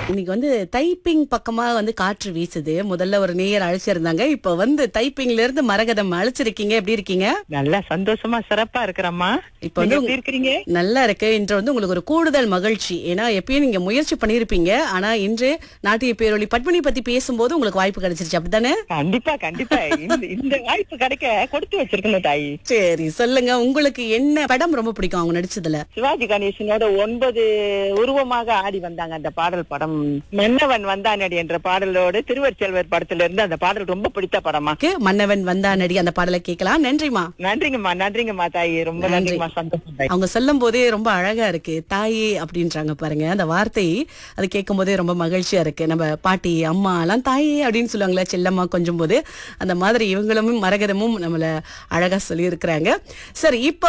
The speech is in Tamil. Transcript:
இன்னைக்கு வந்து தைப்பிங் பக்கமா வந்து காற்று வீசுது முதல்ல ஒரு நேயர் அழைச்சிருந்தாங்க இப்ப வந்து தைப்பிங்ல இருந்து மரகதம் அழைச்சிருக்கீங்க எப்படி இருக்கீங்க நல்லா சந்தோஷமா சிறப்பா இருக்கிறம்மா இப்ப வந்து எப்படி இருக்கிறீங்க நல்லா இருக்கு இன்று வந்து உங்களுக்கு ஒரு கூடுதல் மகிழ்ச்சி ஏன்னா எப்பயும் நீங்க முயற்சி பண்ணிருப்பீங்க ஆனா இன்று நாட்டிய பேரொளி பத்மினி பத்தி பேசும்போது உங்களுக்கு வாய்ப்பு கிடைச்சிருச்சு அப்படித்தானே கண்டிப்பா கண்டிப்பா இந்த இந்த வாய்ப்பு கிடைக்க கொடுத்து வச்சிருக்கணும் தாயி சரி சொல்லுங்க உங்களுக்கு என்ன படம் ரொம்ப பிடிக்கும் அவங்க நடிச்சதுல சிவாஜி கணேசனோட ஒன்பது உருவமாக ஆடி வந்தாங்க அந்த பாடல் படம் மன்னவன் வந்தானடி என்ற பாடலோடு திருவருச்செல்வர் படத்துல இருந்து அந்த பாடல் ரொம்ப பிடித்த படமா க்கு மன்னவன் வந்தா நடி அந்த பாடலை கேட்கலாம் நன்றிமா நன்றிங்கம்மா நன்றிங்கம்மா தாயி ரொம்ப நன்றி. நன்றிங்கம்மா சந்தோஷம் தாயி அவங்க சொல்லும் போதே ரொம்ப அழகா இருக்கு தாயே அப்படின்றாங்க பாருங்க அந்த வார்த்தை அது கேட்கும் போதே ரொம்ப மகிழ்ச்சியா இருக்கு நம்ம பாட்டி அம்மா எல்லாம் தாயே அப்படின்னு சொல்லுவாங்களே செல்லம்மா கொஞ்சம் போது அந்த மாதிரி இவங்களும் மரகதமும் நம்மள அழகா சொல்லி இருக்கிறாங்க சரி இப்ப